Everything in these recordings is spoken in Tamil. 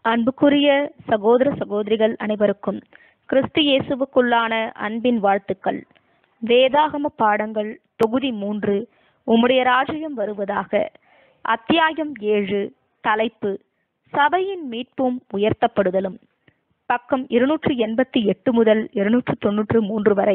அன்புக்குரிய சகோதர சகோதரிகள் அனைவருக்கும் கிறிஸ்து இயேசுவுக்குள்ளான அன்பின் வாழ்த்துக்கள் வேதாகம பாடங்கள் தொகுதி மூன்று உம்முடைய ராஜ்யம் வருவதாக அத்தியாயம் ஏழு தலைப்பு சபையின் மீட்பும் உயர்த்தப்படுதலும் பக்கம் இருநூற்று எண்பத்தி எட்டு முதல் இருநூற்று தொன்னூற்று மூன்று வரை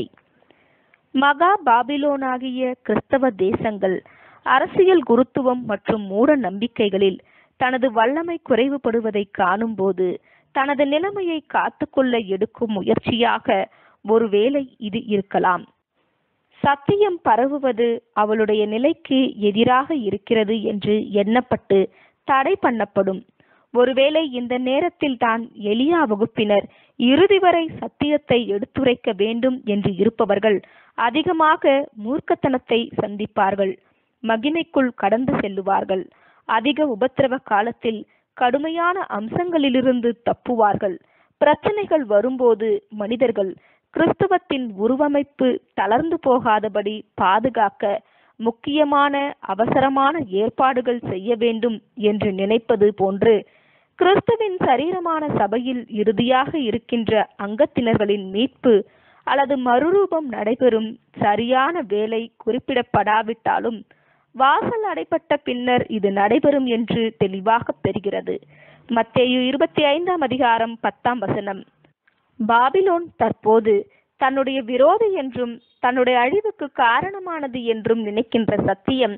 மகா பாபிலோனாகிய கிறிஸ்தவ தேசங்கள் அரசியல் குருத்துவம் மற்றும் மூட நம்பிக்கைகளில் தனது வல்லமை குறைவுபடுவதை காணும்போது தனது நிலைமையை காத்துக்கொள்ள எடுக்கும் முயற்சியாக ஒருவேளை இது இருக்கலாம் சத்தியம் பரவுவது அவளுடைய நிலைக்கு எதிராக இருக்கிறது என்று எண்ணப்பட்டு தடை பண்ணப்படும் ஒருவேளை இந்த நேரத்தில் தான் எலியா வகுப்பினர் இறுதி வரை சத்தியத்தை எடுத்துரைக்க வேண்டும் என்று இருப்பவர்கள் அதிகமாக மூர்க்கத்தனத்தை சந்திப்பார்கள் மகிமைக்குள் கடந்து செல்லுவார்கள் அதிக உபத்திரவ காலத்தில் கடுமையான அம்சங்களிலிருந்து தப்புவார்கள் பிரச்சனைகள் வரும்போது மனிதர்கள் கிறிஸ்துவத்தின் உருவமைப்பு தளர்ந்து போகாதபடி பாதுகாக்க முக்கியமான அவசரமான ஏற்பாடுகள் செய்ய வேண்டும் என்று நினைப்பது போன்று கிறிஸ்துவின் சரீரமான சபையில் இறுதியாக இருக்கின்ற அங்கத்தினர்களின் மீட்பு அல்லது மறுரூபம் நடைபெறும் சரியான வேலை குறிப்பிடப்படாவிட்டாலும் வாசல் அடைப்பட்ட பின்னர் இது நடைபெறும் என்று தெளிவாக பெறுகிறது மத்தேயு இருபத்தி ஐந்தாம் அதிகாரம் பத்தாம் வசனம் பாபிலோன் தற்போது தன்னுடைய விரோதி என்றும் தன்னுடைய அழிவுக்கு காரணமானது என்றும் நினைக்கின்ற சத்தியம்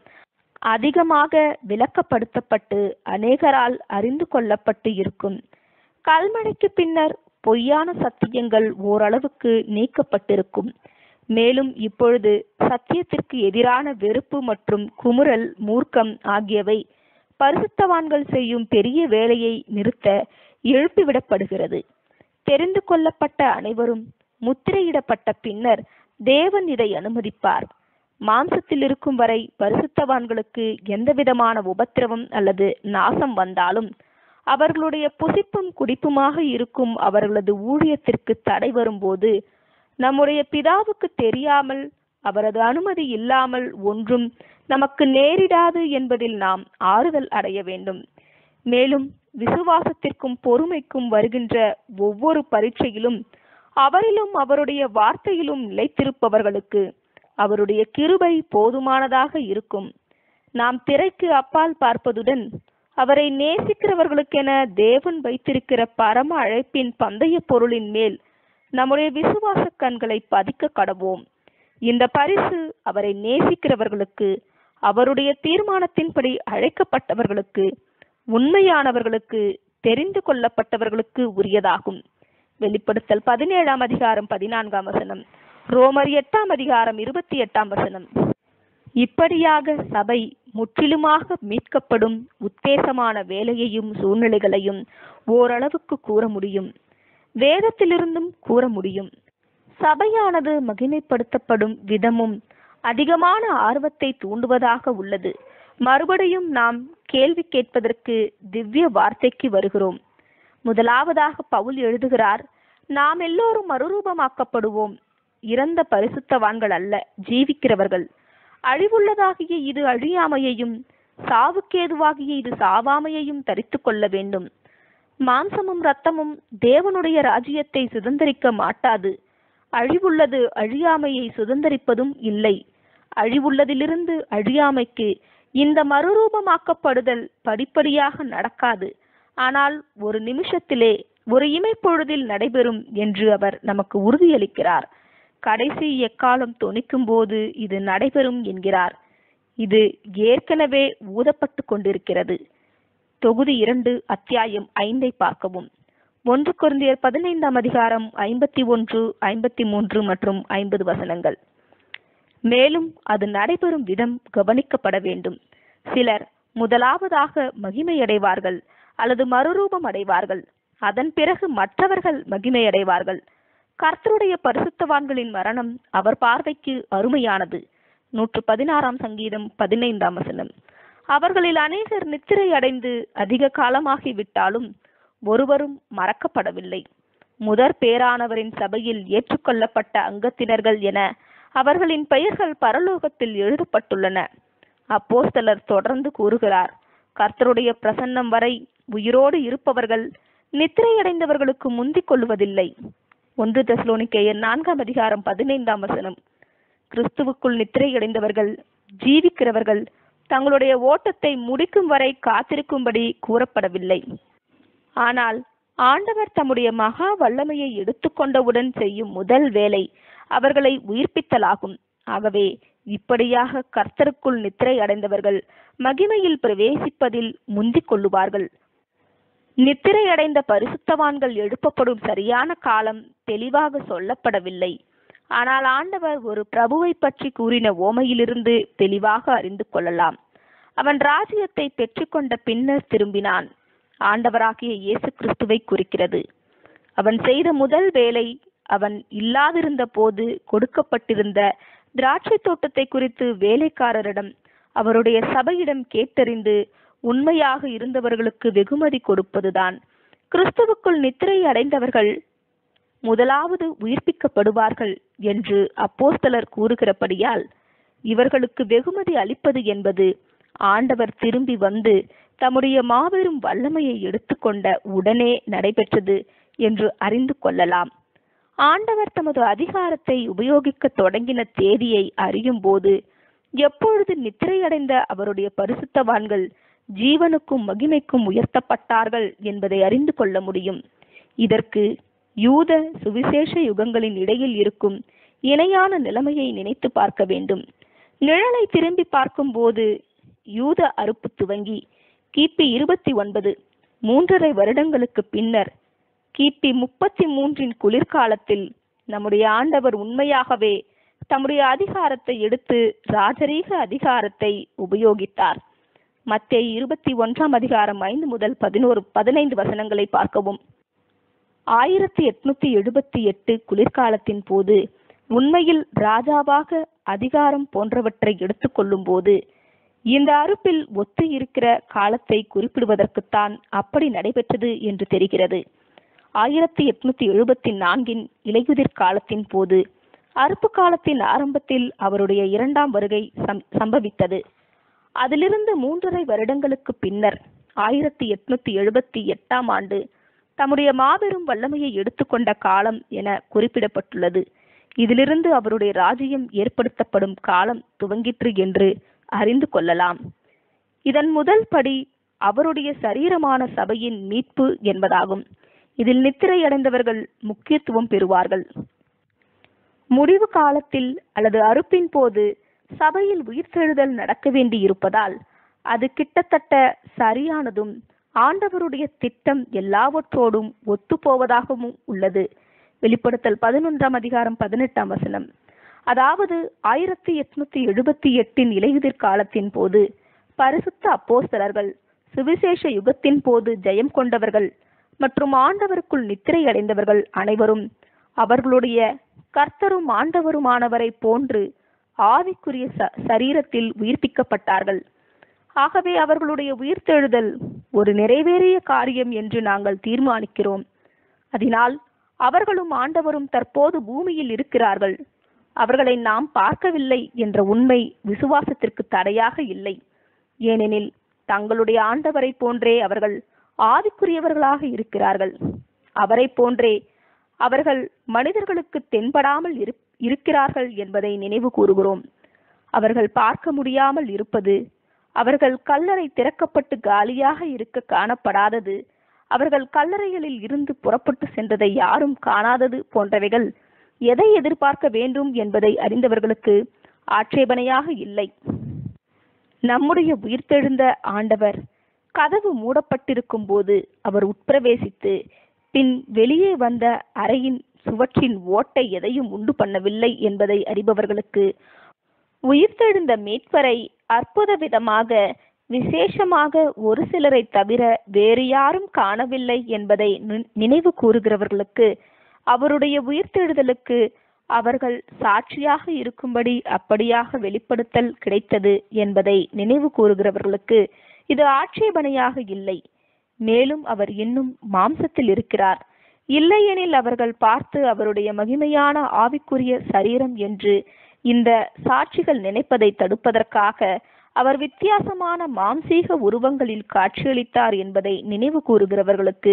அதிகமாக விளக்கப்படுத்தப்பட்டு அநேகரால் அறிந்து கொள்ளப்பட்டு இருக்கும் கல்மழைக்கு பின்னர் பொய்யான சத்தியங்கள் ஓரளவுக்கு நீக்கப்பட்டிருக்கும் மேலும் இப்பொழுது சத்தியத்திற்கு எதிரான வெறுப்பு மற்றும் குமுறல் மூர்க்கம் ஆகியவை பரிசுத்தவான்கள் செய்யும் பெரிய வேலையை நிறுத்த எழுப்பிவிடப்படுகிறது தெரிந்து கொள்ளப்பட்ட அனைவரும் முத்திரையிடப்பட்ட பின்னர் தேவன் இதை அனுமதிப்பார் மாம்சத்தில் இருக்கும் வரை பரிசுத்தவான்களுக்கு எந்தவிதமான உபத்திரவம் அல்லது நாசம் வந்தாலும் அவர்களுடைய புசிப்பும் குடிப்புமாக இருக்கும் அவர்களது ஊழியத்திற்கு தடை வரும்போது நம்முடைய பிதாவுக்கு தெரியாமல் அவரது அனுமதி இல்லாமல் ஒன்றும் நமக்கு நேரிடாது என்பதில் நாம் ஆறுதல் அடைய வேண்டும் மேலும் விசுவாசத்திற்கும் பொறுமைக்கும் வருகின்ற ஒவ்வொரு பரீட்சையிலும் அவரிலும் அவருடைய வார்த்தையிலும் நிலைத்திருப்பவர்களுக்கு அவருடைய கிருபை போதுமானதாக இருக்கும் நாம் திரைக்கு அப்பால் பார்ப்பதுடன் அவரை நேசிக்கிறவர்களுக்கென தேவன் வைத்திருக்கிற பரம அழைப்பின் பந்தய பொருளின் மேல் நம்முடைய விசுவாச கண்களை பதிக்க கடவோம் இந்த பரிசு அவரை நேசிக்கிறவர்களுக்கு அவருடைய தீர்மானத்தின்படி அழைக்கப்பட்டவர்களுக்கு உண்மையானவர்களுக்கு தெரிந்து கொள்ளப்பட்டவர்களுக்கு உரியதாகும் வெளிப்படுத்தல் பதினேழாம் அதிகாரம் பதினான்காம் வசனம் ரோமர் எட்டாம் அதிகாரம் இருபத்தி எட்டாம் வசனம் இப்படியாக சபை முற்றிலுமாக மீட்கப்படும் உத்தேசமான வேலையையும் சூழ்நிலைகளையும் ஓரளவுக்கு கூற முடியும் வேதத்திலிருந்தும் கூற முடியும் சபையானது மகிமைப்படுத்தப்படும் விதமும் அதிகமான ஆர்வத்தை தூண்டுவதாக உள்ளது மறுபடியும் நாம் கேள்வி கேட்பதற்கு திவ்ய வார்த்தைக்கு வருகிறோம் முதலாவதாக பவுல் எழுதுகிறார் நாம் எல்லோரும் மறுரூபமாக்கப்படுவோம் இறந்த பரிசுத்தவான்கள் அல்ல ஜீவிக்கிறவர்கள் அழிவுள்ளதாகிய இது அழியாமையையும் சாவுக்கேதுவாகிய இது சாவாமையையும் தரித்து கொள்ள வேண்டும் மாம்சமும் இரத்தமும் தேவனுடைய ராஜ்யத்தை சுதந்திரிக்க மாட்டாது அழிவுள்ளது அழியாமையை சுதந்திரிப்பதும் இல்லை அழிவுள்ளதிலிருந்து அழியாமைக்கு இந்த மறுரூபமாக்கப்படுதல் படிப்படியாக நடக்காது ஆனால் ஒரு நிமிஷத்திலே ஒரு இமைப்பொழுதில் நடைபெறும் என்று அவர் நமக்கு உறுதியளிக்கிறார் கடைசி எக்காலம் தொனிக்கும் போது இது நடைபெறும் என்கிறார் இது ஏற்கனவே ஊதப்பட்டு கொண்டிருக்கிறது தொகுதி இரண்டு அத்தியாயம் ஐந்தை பார்க்கவும் ஒன்று குருந்தியர் பதினைந்தாம் அதிகாரம் ஐம்பத்தி ஒன்று ஐம்பத்தி மூன்று மற்றும் ஐம்பது வசனங்கள் மேலும் அது நடைபெறும் விதம் கவனிக்கப்பட வேண்டும் சிலர் முதலாவதாக மகிமையடைவார்கள் அல்லது மறுரூபம் அடைவார்கள் அதன் பிறகு மற்றவர்கள் மகிமையடைவார்கள் கர்த்தருடைய பரிசுத்தவான்களின் மரணம் அவர் பார்வைக்கு அருமையானது நூற்று பதினாறாம் சங்கீதம் பதினைந்தாம் வசனம் அவர்களில் அநேகர் நித்திரை அடைந்து அதிக காலமாகிவிட்டாலும் ஒருவரும் மறக்கப்படவில்லை முதற் பேரானவரின் சபையில் ஏற்றுக்கொள்ளப்பட்ட அங்கத்தினர்கள் என அவர்களின் பெயர்கள் பரலோகத்தில் எழுதப்பட்டுள்ளன அப்போஸ்தலர் தொடர்ந்து கூறுகிறார் கர்த்தருடைய பிரசன்னம் வரை உயிரோடு இருப்பவர்கள் நித்திரையடைந்தவர்களுக்கு முந்திக் கொள்வதில்லை ஒன்று தெசலோனிக்கேயர் நான்காம் அதிகாரம் பதினைந்தாம் வசனம் கிறிஸ்துவுக்குள் நித்திரையடைந்தவர்கள் ஜீவிக்கிறவர்கள் தங்களுடைய ஓட்டத்தை முடிக்கும் வரை காத்திருக்கும்படி கூறப்படவில்லை ஆனால் ஆண்டவர் தம்முடைய மகா வல்லமையை எடுத்துக்கொண்டவுடன் செய்யும் முதல் வேலை அவர்களை உயிர்ப்பித்தலாகும் ஆகவே இப்படியாக கர்த்தருக்குள் நித்திரை அடைந்தவர்கள் மகிமையில் பிரவேசிப்பதில் முந்திக் கொள்ளுவார்கள் நித்திரை அடைந்த பரிசுத்தவான்கள் எழுப்பப்படும் சரியான காலம் தெளிவாக சொல்லப்படவில்லை ஆனால் ஆண்டவர் ஒரு பிரபுவை பற்றி கூறின ஓமையிலிருந்து தெளிவாக அறிந்து கொள்ளலாம் அவன் ராஜ்யத்தை பெற்றுக்கொண்ட பின்னர் திரும்பினான் ஆண்டவராகிய இயேசு கிறிஸ்துவை குறிக்கிறது அவன் செய்த முதல் வேலை அவன் இல்லாதிருந்த போது கொடுக்கப்பட்டிருந்த திராட்சை தோட்டத்தை குறித்து வேலைக்காரரிடம் அவருடைய சபையிடம் கேட்டறிந்து உண்மையாக இருந்தவர்களுக்கு வெகுமதி கொடுப்பதுதான் கிறிஸ்துவுக்குள் நித்திரை அடைந்தவர்கள் முதலாவது உயிர்ப்பிக்கப்படுவார்கள் என்று அப்போஸ்தலர் கூறுகிறபடியால் இவர்களுக்கு வெகுமதி அளிப்பது என்பது ஆண்டவர் திரும்பி வந்து தம்முடைய மாபெரும் வல்லமையை எடுத்துக்கொண்ட உடனே நடைபெற்றது என்று அறிந்து கொள்ளலாம் ஆண்டவர் தமது அதிகாரத்தை உபயோகிக்க தொடங்கின தேதியை அறியும் போது எப்பொழுது நித்திரையடைந்த அவருடைய பரிசுத்தவான்கள் ஜீவனுக்கும் மகிமைக்கும் உயர்த்தப்பட்டார்கள் என்பதை அறிந்து கொள்ள முடியும் இதற்கு யூத சுவிசேஷ யுகங்களின் இடையில் இருக்கும் இணையான நிலைமையை நினைத்து பார்க்க வேண்டும் நிழலை திரும்பி பார்க்கும்போது யூத அறுப்பு துவங்கி கிபி இருபத்தி ஒன்பது மூன்றரை வருடங்களுக்கு பின்னர் கிபி முப்பத்தி மூன்றின் குளிர்காலத்தில் நம்முடைய ஆண்டவர் உண்மையாகவே தம்முடைய அதிகாரத்தை எடுத்து ராஜரீக அதிகாரத்தை உபயோகித்தார் மத்திய இருபத்தி ஒன்றாம் அதிகாரம் ஐந்து முதல் பதினோரு பதினைந்து வசனங்களை பார்க்கவும் ஆயிரத்தி எட்நூத்தி எழுபத்தி எட்டு குளிர்காலத்தின் போது உண்மையில் ராஜாவாக அதிகாரம் போன்றவற்றை எடுத்துக்கொள்ளும் போது இந்த அறுப்பில் ஒத்து இருக்கிற காலத்தை குறிப்பிடுவதற்குத்தான் அப்படி நடைபெற்றது என்று தெரிகிறது ஆயிரத்தி எட்நூத்தி எழுபத்தி நான்கின் இலையுதிர் காலத்தின் போது அறுப்பு காலத்தின் ஆரம்பத்தில் அவருடைய இரண்டாம் வருகை சம்- சம்பவித்தது அதிலிருந்து மூன்றரை வருடங்களுக்கு பின்னர் ஆயிரத்தி எட்நூத்தி எழுபத்தி எட்டாம் ஆண்டு தம்முடைய மாபெரும் வல்லமையை எடுத்துக்கொண்ட காலம் என குறிப்பிடப்பட்டுள்ளது இதிலிருந்து அவருடைய ராஜ்யம் ஏற்படுத்தப்படும் காலம் துவங்கிற்று என்று அறிந்து கொள்ளலாம் இதன் முதல் படி அவருடைய சரீரமான சபையின் மீட்பு என்பதாகும் இதில் நித்திரையடைந்தவர்கள் முக்கியத்துவம் பெறுவார்கள் முடிவு காலத்தில் அல்லது அறுப்பின் போது சபையில் உயிர்த்தெழுதல் நடக்க வேண்டி இருப்பதால் அது கிட்டத்தட்ட சரியானதும் ஆண்டவருடைய திட்டம் எல்லாவற்றோடும் ஒத்துப்போவதாகவும் உள்ளது வெளிப்படுத்தல் பதினொன்றாம் அதிகாரம் பதினெட்டாம் வசனம் அதாவது ஆயிரத்தி எட்நூத்தி எழுபத்தி எட்டின் இலையுதிர் காலத்தின் போது பரிசுத்த அப்போஸ்தலர்கள் சுவிசேஷ யுகத்தின் போது ஜெயம் கொண்டவர்கள் மற்றும் ஆண்டவருக்குள் நித்திரை அடைந்தவர்கள் அனைவரும் அவர்களுடைய கர்த்தரும் ஆண்டவருமானவரை போன்று ஆவிக்குரிய ச- சரீரத்தில் உயிர்ப்பிக்கப்பட்டார்கள் ஆகவே அவர்களுடைய உயிர்த்தெழுதல் ஒரு நிறைவேறிய காரியம் என்று நாங்கள் தீர்மானிக்கிறோம் அதனால் அவர்களும் ஆண்டவரும் தற்போது பூமியில் இருக்கிறார்கள் அவர்களை நாம் பார்க்கவில்லை என்ற உண்மை விசுவாசத்திற்கு தடையாக இல்லை ஏனெனில் தங்களுடைய ஆண்டவரை போன்றே அவர்கள் ஆவிக்குரியவர்களாக இருக்கிறார்கள் அவரை போன்றே அவர்கள் மனிதர்களுக்கு தென்படாமல் இரு- இருக்கிறார்கள் என்பதை நினைவு கூறுகிறோம் அவர்கள் பார்க்க முடியாமல் இருப்பது அவர்கள் கல்லறை திறக்கப்பட்டு காலியாக இருக்க காணப்படாதது அவர்கள் கல்லறைகளில் இருந்து புறப்பட்டு சென்றதை யாரும் காணாதது போன்றவைகள் எதை எதிர்பார்க்க வேண்டும் என்பதை அறிந்தவர்களுக்கு ஆட்சேபனையாக இல்லை நம்முடைய உயிர்த்தெழுந்த ஆண்டவர் கதவு மூடப்பட்டிருக்கும் போது அவர் உட்பிரவேசித்து பின் வெளியே வந்த அறையின் சுவற்றின் ஓட்டை எதையும் உண்டு பண்ணவில்லை என்பதை அறிபவர்களுக்கு உயிர்த்தெழுந்த மீட்பரை அற்புத விதமாக விசேஷமாக ஒரு சிலரை தவிர வேறு யாரும் காணவில்லை என்பதை நி- நினைவு கூறுகிறவர்களுக்கு அவருடைய உயிர்த்தெழுதலுக்கு அவர்கள் சாட்சியாக இருக்கும்படி அப்படியாக வெளிப்படுத்தல் கிடைத்தது என்பதை நினைவு கூறுகிறவர்களுக்கு இது ஆட்சேபனையாக இல்லை மேலும் அவர் இன்னும் மாம்சத்தில் இருக்கிறார் இல்லையெனில் அவர்கள் பார்த்து அவருடைய மகிமையான ஆவிக்குரிய சரீரம் என்று இந்த சாட்சிகள் நினைப்பதை தடுப்பதற்காக அவர் வித்தியாசமான மாம்சீக உருவங்களில் காட்சியளித்தார் என்பதை நினைவு கூறுகிறவர்களுக்கு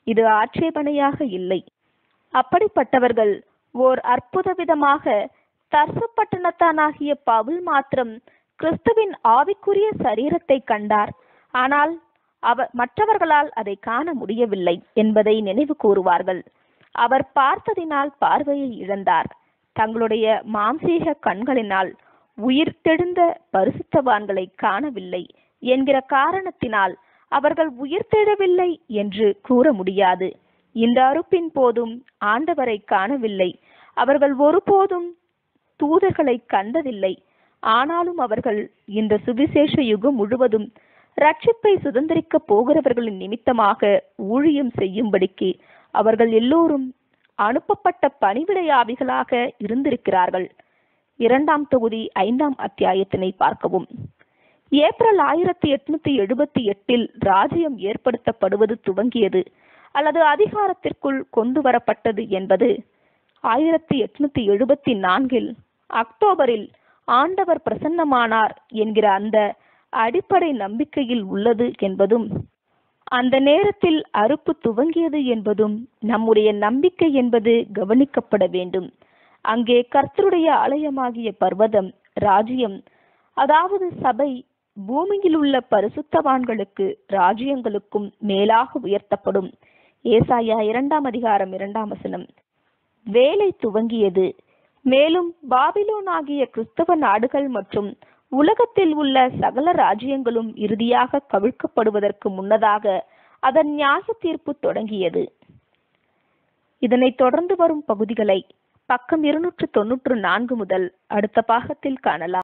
இது ஆட்சேபனையாக இல்லை அப்படிப்பட்டவர்கள் ஓர் அற்புத விதமாக தர்சு பட்டணத்தானாகிய பவுல் மாத்திரம் கிறிஸ்துவின் ஆவிக்குரிய சரீரத்தை கண்டார் ஆனால் அவர் மற்றவர்களால் அதை காண முடியவில்லை என்பதை நினைவு கூறுவார்கள் அவர் பார்த்ததினால் பார்வையை இழந்தார் தங்களுடைய மாம்சீக கண்களினால் உயிர் தெழுந்த பரிசுத்தவான்களை காணவில்லை என்கிற காரணத்தினால் அவர்கள் உயிர் தெழவில்லை என்று கூற முடியாது இந்த அறுப்பின் போதும் ஆண்டவரை காணவில்லை அவர்கள் ஒருபோதும் தூதர்களை கண்டதில்லை ஆனாலும் அவர்கள் இந்த சுவிசேஷ யுகம் முழுவதும் ரட்சிப்பை சுதந்திரிக்க போகிறவர்களின் நிமித்தமாக ஊழியம் செய்யும்படிக்கு அவர்கள் எல்லோரும் அனுப்பப்பட்ட பணிவிடையாவிகளாக இருந்திருக்கிறார்கள் இரண்டாம் தொகுதி ஐந்தாம் அத்தியாயத்தினை பார்க்கவும் ஏப்ரல் ஆயிரத்தி எட்நூத்தி எழுபத்தி எட்டில் ராஜ்யம் ஏற்படுத்தப்படுவது துவங்கியது அல்லது அதிகாரத்திற்குள் கொண்டு வரப்பட்டது என்பது ஆயிரத்தி எட்நூத்தி எழுபத்தி நான்கில் அக்டோபரில் ஆண்டவர் பிரசன்னமானார் என்கிற அந்த அடிப்படை நம்பிக்கையில் உள்ளது என்பதும் அந்த நேரத்தில் அறுப்பு துவங்கியது என்பதும் நம்முடைய நம்பிக்கை என்பது கவனிக்கப்பட வேண்டும் அங்கே கர்த்தருடைய ஆலயமாகிய பர்வதம் ராஜ்யம் அதாவது சபை பூமியில் உள்ள பரிசுத்தவான்களுக்கு ராஜ்யங்களுக்கும் மேலாக உயர்த்தப்படும் ஏசாயா இரண்டாம் அதிகாரம் இரண்டாம் வசனம் வேலை துவங்கியது மேலும் பாபிலோன் ஆகிய கிறிஸ்தவ நாடுகள் மற்றும் உலகத்தில் உள்ள சகல ராஜ்யங்களும் இறுதியாக கவிழ்க்கப்படுவதற்கு முன்னதாக அதன் நியாய தீர்ப்பு தொடங்கியது இதனைத் தொடர்ந்து வரும் பகுதிகளை பக்கம் இருநூற்று தொன்னூற்று நான்கு முதல் அடுத்த பாகத்தில் காணலாம்